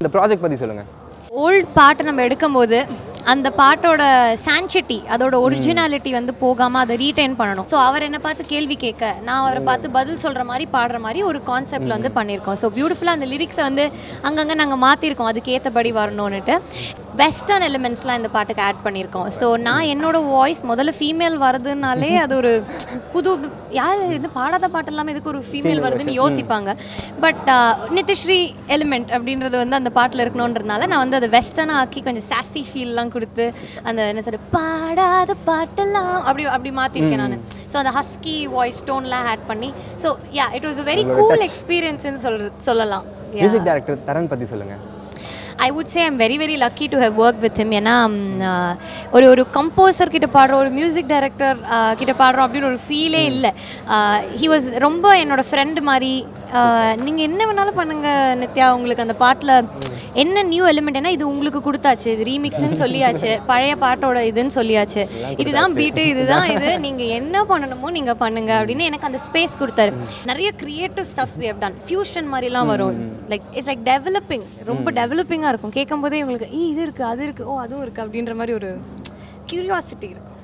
இந்த ப்ராஜெக்ட் பற்றி சொல்லுங்கள் ஓல்ட் பாட்டு நம்ம எடுக்கும்போது அந்த பாட்டோட சான்சிட்டி அதோட ஒரிஜினாலிட்டி வந்து போகாமல் அதை ரீட்டைன் பண்ணணும் ஸோ அவர் என்னை பார்த்து கேள்வி கேட்க நான் அவரை பார்த்து பதில் சொல்கிற மாதிரி பாடுற மாதிரி ஒரு கான்செப்டில் வந்து பண்ணியிருக்கோம் ஸோ பியூட்டிஃபுல்லாக அந்த லிரிக்ஸை வந்து அங்கங்கே நாங்கள் மாற்றிருக்கோம் அதுக்கு ஏற்றபடி வரணும்னுட்டு வெஸ்டர்ன் எலிமெண்ட்ஸ்லாம் இந்த பாட்டுக்கு ஆட் பண்ணியிருக்கோம் ஸோ நான் என்னோட வாய்ஸ் முதல்ல ஃபீமேல் வருதுனாலே அது ஒரு புது யார் இது பாடாத பாட்டு இல்லாமல் இதுக்கு ஒரு ஃபீமேல் வருதுன்னு யோசிப்பாங்க பட் நித்திஸ்ரீ எலிமெண்ட் அப்படின்றது வந்து அந்த பாட்டில் இருக்கணுன்றதுனால நான் வந்து அதை வெஸ்டர்னாக ஆக்கி கொஞ்சம் சாசி ஃபீல்லாம் கொடுத்து அந்த என்ன சொல்ற பாடாத பாட்டெல்லாம் அப்படி அப்படி மாற்றிருக்கேன் நான் ஸோ அந்த ஹஸ்கி வாய்ஸ் டோன்லாம் ஆட் பண்ணி so yeah it was a very cool எக்ஸ்பீரியன்ஸ்னு சொல்ற சொல்லலாம் Yeah. மியூசிக் டைரக்டர் தரன் பற்றி சொல்லுங்கள் I would say I'm very very lucky to have work with him ஏன்னா ம், ஆஹ், ஒரு ஒரு கம்போசர் கிட்ட பாடுறோம் ஒரு மியூசிக் டைரக்டர் கிட்ட பாடுறோம் அப்படின்னு ஒரு ஃபீலே இல்லை ஹி வாஸ் ரொம்ப என்னோட ஃப்ரெண்டு மாதிரி நீங்கள் என்ன வேணாலும் பண்ணுங்க நித்யா உங்களுக்கு அந்த பாட்டில் என்ன நியூ எலிமெண்ட் ஏன்னா இது உங்களுக்கு கொடுத்தாச்சு இது ரீமிக்ஸ்னு சொல்லியாச்சு பழைய பாட்டோட இதுன்னு சொல்லியாச்சு இதுதான் பீட்டு இதுதான் இது நீங்கள் என்ன பண்ணணுமோ நீங்கள் பண்ணுங்க அப்படின்னு எனக்கு அந்த ஸ்பேஸ் கொடுத்தாரு நிறைய creative stuffs we have done fusion மாதிரிலாம் வரும் லைக் இட்ஸ் லைக் டெவலப்பிங் ரொம்ப டெவலப்பிங்காக இருக்கும் கேட்கும் போதே உங்களுக்கு "ஏய், இது இருக்குது அது இருக்குது ஓ அதுவும் இருக்குது அப்படின்ற மாதிரி ஒரு கியூரியாசிட்டி இருக்கும்